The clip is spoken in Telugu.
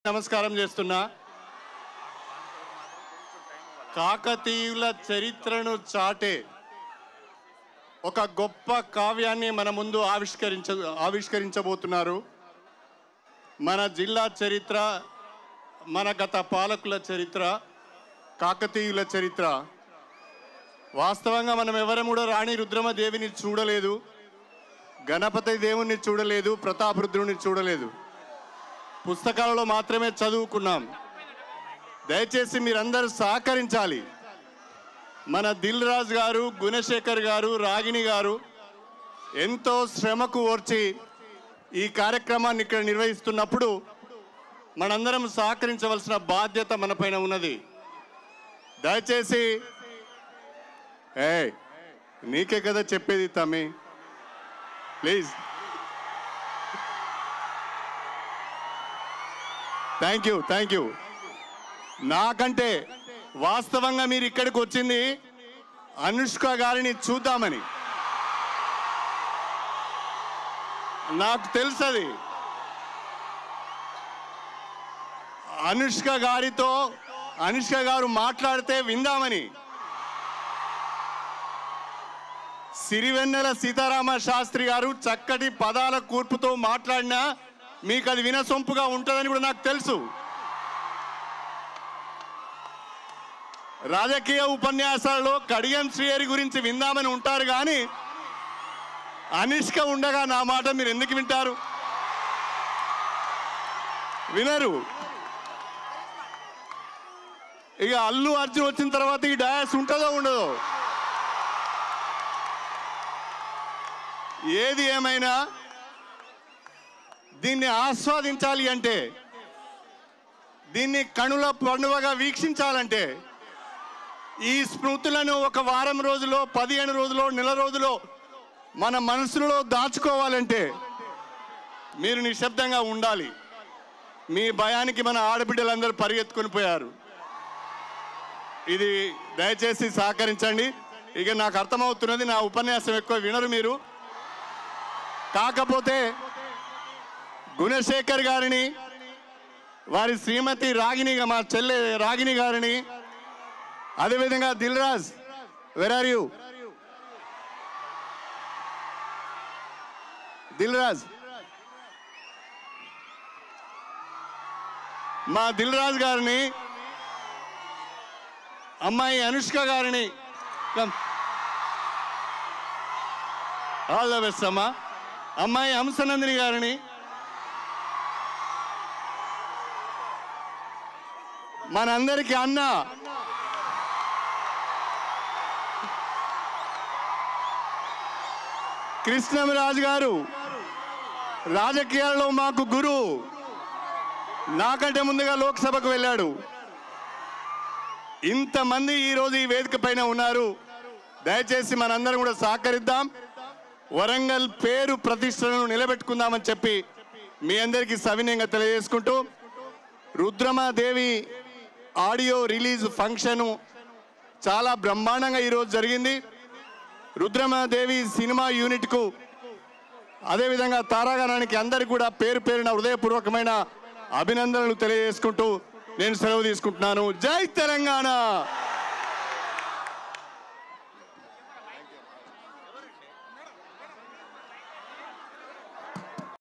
నమస్కారం చేస్తున్నా కాకతీయుల చరిత్రను చాటే ఒక గొప్ప కావ్యాన్ని మన ముందు ఆవిష్కరించ ఆవిష్కరించబోతున్నారు మన జిల్లా చరిత్ర మన గత పాలకుల చరిత్ర కాకతీయుల చరిత్ర వాస్తవంగా మనం ఎవరం కూడా రాణి రుద్రమదేవిని చూడలేదు గణపతి దేవుణ్ణి చూడలేదు ప్రతాపరుద్రుని చూడలేదు పుస్తకాలలో మాత్రమే చదువుకున్నాం దయచేసి మీరందరూ సహకరించాలి మన దిల్ రాజు గారు గుణశేఖర్ గారు రాగిణి గారు ఎంతో శ్రమకు ఓర్చి ఈ కార్యక్రమాన్ని ఇక్కడ నిర్వహిస్తున్నప్పుడు మనందరం సహకరించవలసిన బాధ్యత మన పైన ఉన్నది దయచేసి ఏ నీకే కదా చెప్పేది తమ్మి please thank you thank you నాకంటే వాస్తవంగా మీరు ఇక్కడికి వచ్చింది అనుష్క గారిని చూద్దామని నాకు తెలుసది అనుష్క గారితో అనుష్క గారు మాట్లాడితే విందామని సిరివెన్నెల సీతారామ శాస్త్రి గారు చక్కటి పదాల కూర్పుతో మాట్లాడినా మీకు అది వినసొంపుగా ఉంటుందని కూడా నాకు తెలుసు రాజకీయ ఉపన్యాసాలలో కడియం శ్రీహరి గురించి విందామని ఉంటారు కానీ అనిష్క ఉండగా నా మాట మీరు ఎందుకు వింటారు వినరు ఇక అల్లు అర్జున్ వచ్చిన తర్వాత ఈ డయాస్ ఉంటుందో ఉండదో ఏది ఏమైనా దీన్ని ఆస్వాదించాలి అంటే దీన్ని కనుల పండువగా వీక్షించాలంటే ఈ స్మృతులను ఒక వారం రోజులో పదిహేను రోజులో నెల రోజులో మన మనసులో దాచుకోవాలంటే మీరు నిశ్శబ్దంగా ఉండాలి మీ భయానికి మన ఆడబిడ్డలందరూ పరిగెత్తుకొని పోయారు ఇది దయచేసి సహకరించండి ఇక నాకు అర్థమవుతున్నది నా ఉపన్యాసం ఎక్కువ వినరు మీరు కాకపోతే గుణశేఖర్ గారిని వారి శ్రీమతి రాగిణి మా చెల్లె రాగిణి గారిని అదేవిధంగా Dil Raj where are you Dil Raj మా దిల్ రాజ్ గారిని అమ్మాయి అనుష్క గారిని ఆల్ ద బెస్ట్ అమ్మా అమ్మాయి హంసనందిని గారిని మనందరికీ అన్న కృష్ణరాజు గారు రాజకీయాల్లో మాకు గురువు నాకంటే ముందుగా లోక్సభకు వెళ్ళాడు ఇంతమంది ఈరోజు ఈ వేదిక పైన ఉన్నారు దయచేసి మనందరం కూడా సహకరిద్దాం వరంగల్ పేరు ప్రతిష్టలను నిలబెట్టుకుందామని చెప్పి మీ అందరికీ సవినయంగా తెలియజేసుకుంటూ రుద్రమాదేవి ఆడియో రిలీజ్ ఫంక్షను చాలా బ్రహ్మాండంగా ఈరోజు జరిగింది రుద్రమాదేవి సినిమా యూనిట్కు అదేవిధంగా తారాగణానికి అందరికి కూడా పేరు పేరున హృదయపూర్వకమైన అభినందనలు తెలియజేసుకుంటూ నేను సెలవు తీసుకుంటున్నాను జై తెలంగాణ